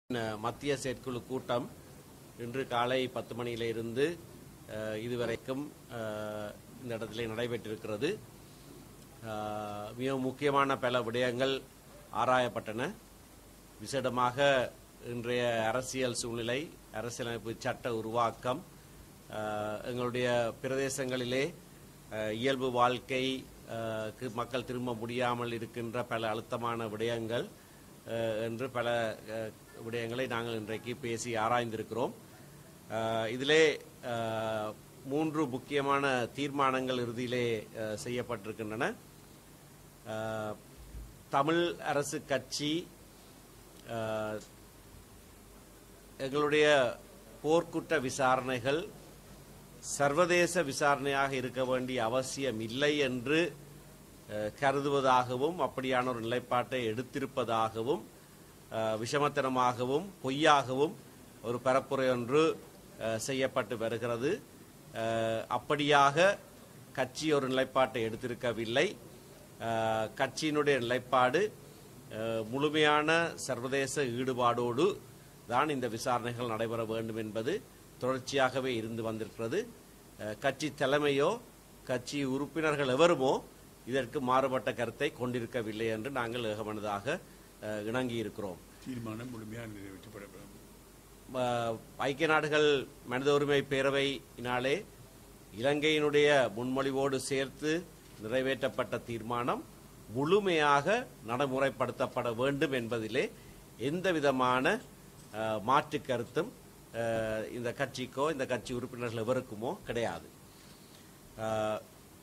அஹ், மத்திய செயற்குழு கூட்டம் இன்று காலை பத்து மணியில இருந்து அஹ், இதுவரைக்கும் அஹ், இந்த இடத்திலே நடைபெற்றிருக்கிறது அஹ், மிக முக்கியமான பல விடயங்கள் ஆராயப்பட்டன விசேடமாக இன்றைய அரசியல் சூழ்நிலை அரசியலமைப்பு சட்ட உருவாக்கம் அஹ், எங்களுடைய பிரதேசங்களிலே அஹ், இயல்பு வாழ்க்கை அஹ், க்கு மக்கள் திரும்ப முடியாமல் இருக்கின்ற பல அழுத்தமான விடயங்கள் அஹ், என்று பல அஹ், விடயங்களை நாங்கள் இன்றைக்கு பேசி ஆராய்ந்திருக்கிறோம் அஹ், இதிலே அஹ், மூன்று முக்கியமான தீர்மானங்கள் இறுதியிலே அஹ், செய்யப்பட்டிருக்கின்றன அஹ், தமிழ் அரசு கட்சி அஹ், எங்களுடைய போர்க்குற்ற விசாரணைகள் சர்வதேச விசாரணையாக இருக்க வேண்டிய அவசியம் இல்லை என்று அஹ், கருதுவதாகவும் அப்படியான ஒரு நிலைப்பாட்டை எடுத்திருப்பதாகவும் அஹ், விஷமத்தனமாகவும் பொய்யாகவும் ஒரு பரப்புரை ஒன்று அஹ், செய்யப்பட்டு வருகிறது அஹ், அப்படியாக கட்சி ஒரு நிலைப்பாட்டை எடுத்திருக்கவில்லை அஹ், கட்சியினுடைய நிலைப்பாடு அஹ், முழுமையான சர்வதேச ஈடுபாடோடு தான் இந்த விசாரணைகள் நடைபெற வேண்டும் என்பது தொடர்ச்சியாகவே இருந்து வந்திருக்கிறது அஹ், கட்சி தலைமையோ கட்சி உறுப்பினர்கள் எவருமோ இதற்கு மாறுபட்ட கருத்தை கொண்டிருக்கவில்லை என்று நாங்கள் ஏகமனதாக அஹ், இணங்கியிருக்கிறோம் தீர்மானம் முழுமையாக நிறைவேற்றப்பட வேண்டும் அஹ், ஐக்கிய நாடுகள் மனித உரிமை பேரவையினாலே இலங்கையினுடைய முன்மொழிவோடு சேர்த்து நிறைவேற்றப்பட்ட தீர்மானம் முழுமையாக நடைமுறைப்படுத்தப்பட வேண்டும் என்பதிலே எந்த விதமான அஹ், மாற்று கருத்தும் அஹ், இந்த கட்சிக்கோ இந்த கட்சி உறுப்பினர்கள் எவருக்குமோ கிடையாது அஹ்,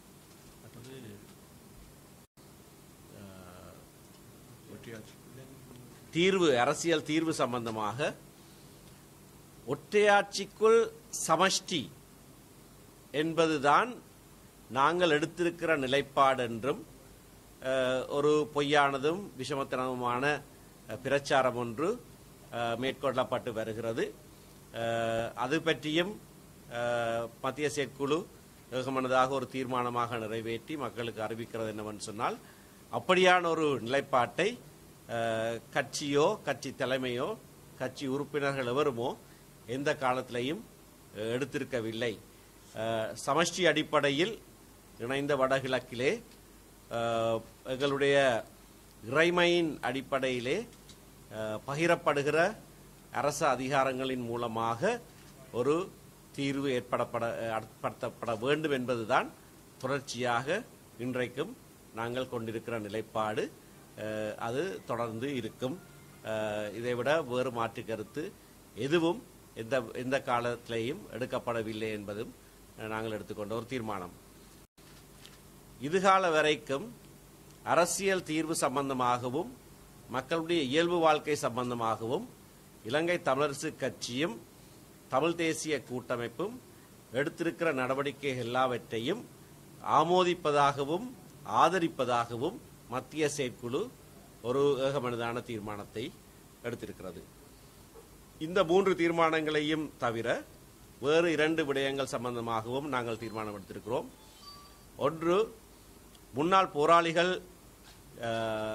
ஒற்றையாட்சி தீர்வு அரசியல் தீர்வு சம்பந்தமாக ஒற்றையாட்சிக்குள் சமஷ்டி என்பதுதான் நாங்கள் எடுத்திருக்கிற நிலைப்பாடு என்றும் அஹ், ஒரு பொய்யானதும் விஷமத்தனமுமான அஹ், பிரச்சாரம் ஒன்று அஹ், மேற்கொள்ளப்பட்டு வருகிறது அஹ், அது பற்றியும் அஹ், மத்திய செயற்குழு ஏகமனதாக ஒரு தீர்மானமாக நிறைவேற்றி மக்களுக்கு அறிவிக்கிறது என்னவென்று சொன்னால் அப்படியான ஒரு நிலைப்பாட்டை அஹ், கட்சியோ கட்சி தலைமையோ கட்சி உறுப்பினர்கள் எவருமோ எந்த காலத்திலையும் அஹ், எடுத்திருக்கவில்லை அஹ், சமஷ்டி அடிப்படையில் இணைந்த வடகிழக்கிலே அஹ், எங்களுடைய இறைமையின் அடிப்படையிலே அஹ், பகிரப்படுகிற அரசு அதிகாரங்களின் மூலமாக ஒரு தீர்வு ஏற்படப்பட ஏற்படுத்தப்பட வேண்டும் என்பதுதான் தொடர்ச்சியாக இன்றைக்கும் நாங்கள் கொண்டிருக்கிற நிலைப்பாடு அஹ், அது தொடர்ந்து இருக்கும் அஹ், இதைவிட வேறு மாற்று கருத்து எதுவும் எந்த எந்த காலத்திலேயும் எடுக்கப்படவில்லை என்பதும் அஹ், நாங்கள் எடுத்துக்கொண்ட ஒரு தீர்மானம் இதுகால வரைக்கும் அரசியல் தீர்வு சம்பந்தமாகவும் மக்களுடைய இயல்பு வாழ்க்கை சம்பந்தமாகவும் இலங்கை தமிழரசு கட்சியும் தமிழ் தேசிய கூட்டமைப்பும் எடுத்திருக்கிற நடவடிக்கை எல்லாவற்றையும் ஆமோதிப்பதாகவும் ஆதரிப்பதாகவும் மத்திய செயற்குழு ஒரு ஏகமனதான தீர்மானத்தை எடுத்திருக்கிறது இந்த மூன்று தீர்மானங்களையும் தவிர வேறு இரண்டு விடயங்கள் சம்பந்தமாகவும் நாங்கள் தீர்மானம் எடுத்திருக்கிறோம் ஒன்று முன்னாள் போராளிகள் அஹ்,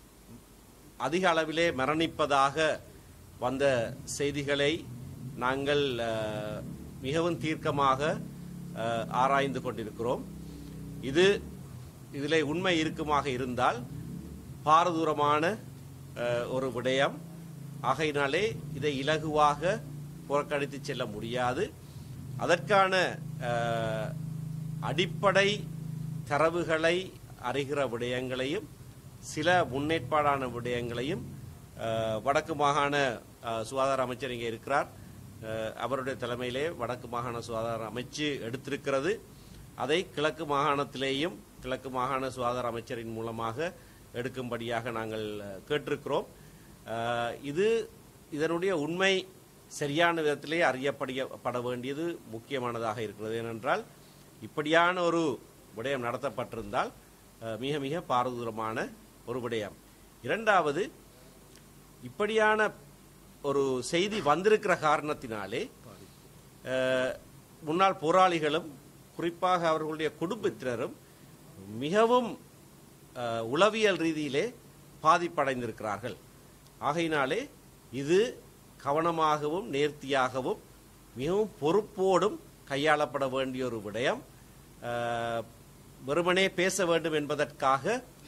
அதிக அளவிலே மரணிப்பதாக வந்த செய்திகளை நாங்கள் அஹ், மிகவும் தீர்க்கமாக அஹ், ஆராய்ந்து கொண்டிருக்கிறோம் இது இதிலே உண்மை இருக்குமாக இருந்தால் பாரதூரமான அஹ், ஒரு விடயம் ஆகையினாலே இதை இலகுவாக புறக்கணித்து செல்ல முடியாது அதற்கான அஹ், அடிப்படை தரவுகளை அறிகிற விடயங்களையும் சில முன்னேற்பாடான விடயங்களையும் அஹ், வடக்கு மாகாண அஹ், சுகாதார அமைச்சர் இங்கே இருக்கிறார் அஹ், அவருடைய தலைமையிலே வடக்கு மாகாண சுகாதார அமைச்சு எடுத்திருக்கிறது அதை கிழக்கு மாகாணத்திலேயும் கிழக்கு மாகாண சுகாதார அமைச்சரின் மூலமாக எடுக்கும்படியாக நாங்கள் அஹ், கேட்டிருக்கிறோம் அஹ், இது இதனுடைய உண்மை சரியான விதத்திலே அறியப்படியப்பட வேண்டியது முக்கியமானதாக இருக்கிறது ஏனென்றால் இப்படியான ஒரு விடயம் நடத்தப்பட்டிருந்தால் அஹ், மிக மிக பாரதூரமான ஒரு விடயம் இரண்டாவது இப்படியான ஒரு செய்தி வந்திருக்கிற காரணத்தினாலே அஹ், முன்னாள் போராளிகளும் குறிப்பாக அவர்களுடைய குடும்பத்தினரும் மிகவும் அஹ், உளவியல் ரீதியிலே பாதிப்படைந்திருக்கிறார்கள் ஆகையினாலே இது கவனமாகவும் நேர்த்தியாகவும் மிகவும் பொறுப்போடும் கையாளப்பட வேண்டிய ஒரு விடயம் அஹ், வெறுமனே பேச வேண்டும் என்பதற்காக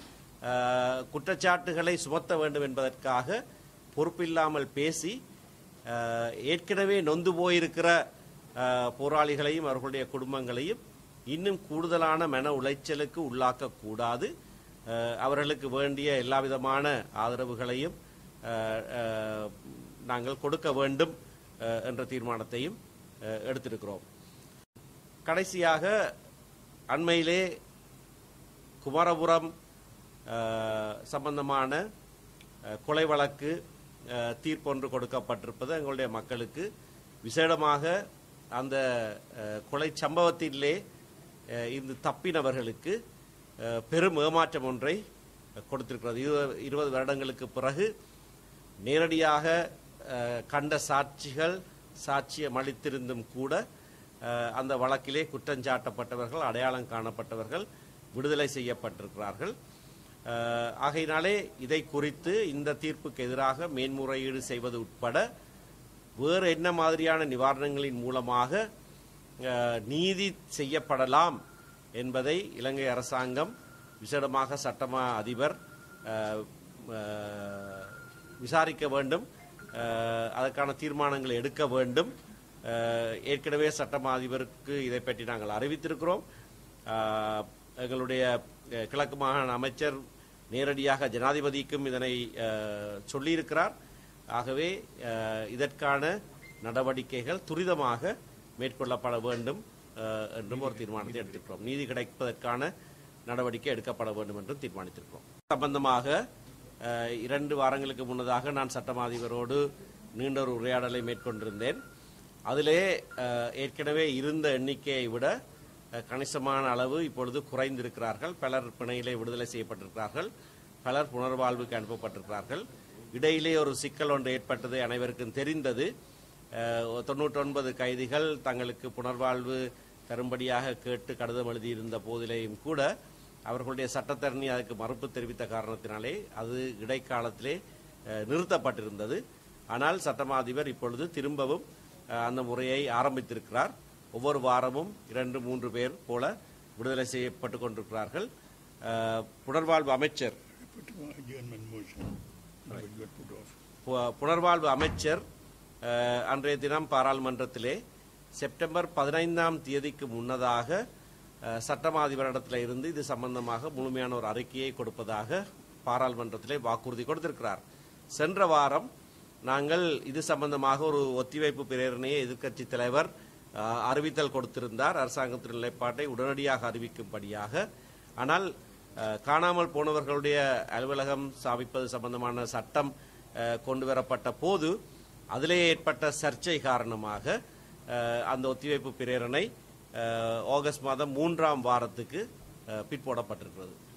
அஹ், குற்றச்சாட்டுகளை சுமத்த வேண்டும் என்பதற்காக பொறுப்பில்லாமல் பேசி அஹ், ஏற்கனவே நொந்து போயிருக்கிற அஹ், போராளிகளையும் அவர்களுடைய குடும்பங்களையும் இன்னும் கூடுதலான மன உளைச்சலுக்கு உள்ளாக்கக்கூடாது அஹ், அவர்களுக்கு வேண்டிய எல்லா விதமான ஆதரவுகளையும் அஹ், அஹ், நாங்கள் கொடுக்க வேண்டும் அஹ், என்ற தீர்மானத்தையும் அஹ், எடுத்திருக்கிறோம் கடைசியாக அண்மையிலே குமரபுரம் அஹ், சம்பந்தமான அஹ், கொலை வழக்கு அஹ், தீர்ப்பொன்று கொடுக்கப்பட்டிருப்பது எங்களுடைய மக்களுக்கு விசேடமாக அந்த அஹ், கொலை சம்பவத்திலே அஹ், இருந்து தப்பினவர்களுக்கு அஹ், பெரும் ஏமாற்றம் ஒன்றை கொடுத்திருக்கிறது இருபது இருபது வருடங்களுக்கு பிறகு நேரடியாக அஹ், கண்ட சாட்சிகள் சாட்சியம் அளித்திருந்தும் கூட அஹ், அந்த வழக்கிலே குற்றஞ்சாட்டப்பட்டவர்கள் அடையாளம் காணப்பட்டவர்கள் விடுதலை செய்யப்பட்டிருக்கிறார்கள் அஹ், ஆகையினாலே இதை குறித்து இந்த தீர்ப்புக்கு எதிராக மேன்முறையீடு செய்வது உட்பட வேறு என்ன மாதிரியான நிவாரணங்களின் மூலமாக அஹ், நீதி செய்யப்படலாம் என்பதை இலங்கை அரசாங்கம் விசேடமாக சட்டமா அதிபர் அஹ், அஹ், விசாரிக்க வேண்டும் அஹ், அதற்கான தீர்மானங்களை எடுக்க வேண்டும் அஹ், ஏற்கனவே சட்டமா அதிபருக்கு இதை பற்றி நாங்கள் அறிவித்திருக்கிறோம் அஹ், எங்களுடைய அஹ், கிழக்கு மாகாண அமைச்சர் நேரடியாக ஜனாதிபதிக்கும் இதனை அஹ், சொல்லியிருக்கிறார் ஆகவே அஹ், இதற்கான நடவடிக்கைகள் துரிதமாக மேற்கொள்ளப்பட வேண்டும் அஹ், என்றும் ஒரு தீர்மானத்தை எடுத்திருக்கிறோம் நீதி கிடைப்பதற்கான நடவடிக்கை எடுக்கப்பட வேண்டும் என்றும் தீர்மானித்திருக்கிறோம் சம்பந்தமாக அஹ், இரண்டு வாரங்களுக்கு முன்னதாக நான் சட்டமா அதிபரோடு நீண்ட ஒரு உரையாடலை மேற்கொண்டிருந்தேன் அதிலே அஹ், ஏற்கனவே இருந்த எண்ணிக்கையை விட அஹ், கணிசமான அளவு இப்பொழுது குறைந்திருக்கிறார்கள் பலர் பிணையிலே விடுதலை செய்யப்பட்டிருக்கிறார்கள் பலர் புனர்வாழ்வுக்கு அனுப்பப்பட்டிருக்கிறார்கள் இடையிலே ஒரு சிக்கல் ஒன்று ஏற்பட்டது அனைவருக்கும் தெரிந்தது தொண்ணூற்றி ஒன்பது கைதிகள் தங்களுக்கு புனர்வாழ்வு தரும்படியாக கேட்டு கடிதம் எழுதியிருந்த போதிலேயும் கூட அவர்களுடைய சட்டத்தரணி அதுக்கு மறுப்பு தெரிவித்த காரணத்தினாலே அது இடைக்காலத்திலே அஹ், நிறுத்தப்பட்டிருந்தது ஆனால் சட்டமா அதிபர் இப்பொழுது திரும்பவும் அஹ், அந்த முறையை ஆரம்பித்திருக்கிறார் ஒவ்வொரு வாரமும் இரண்டு மூன்று பேர் போல விடுதலை செய்யப்பட்டு கொண்டிருக்கிறார்கள் அஹ், புனர்வாழ்வு அமைச்சர் Put one adjournment motion. It will get put off. பு- புனர்வாழ்வு அமைச்சர் அஹ், அன்றைய தினம் பாராளுமன்றத்திலே செப்டம்பர் பதினைந்தாம் தேதிக்கு முன்னதாக அஹ், சட்டமா அதிபரிடத்தில் இருந்து இது சம்பந்தமாக முழுமையான ஒரு அறிக்கையை கொடுப்பதாக பாராளுமன்றத்திலே வாக்குறுதி கொடுத்திருக்கிறார் சென்ற வாரம் நாங்கள் இது சம்பந்தமாக ஒரு ஒத்திவைப்பு பிரேரணையை எதிர்க்கட்சி தலைவர் அஹ், அறிவித்தல் கொடுத்திருந்தார் அரசாங்கத்தின் நிலைப்பாட்டை உடனடியாக அறிவிக்கும்படியாக ஆனால் அஹ், காணாமல் போனவர்களுடைய அலுவலகம் ஸ்தாபிப்பது சம்பந்தமான சட்டம் அஹ், கொண்டு வரப்பட்ட போது அதிலே ஏற்பட்ட சர்ச்சை காரணமாக அஹ், அந்த ஒத்திவைப்பு பிரேரணை அஹ், ஆகஸ்ட் மாதம் மூன்றாம் வாரத்துக்கு அஹ், பிற்போடப்பட்டிருக்கிறது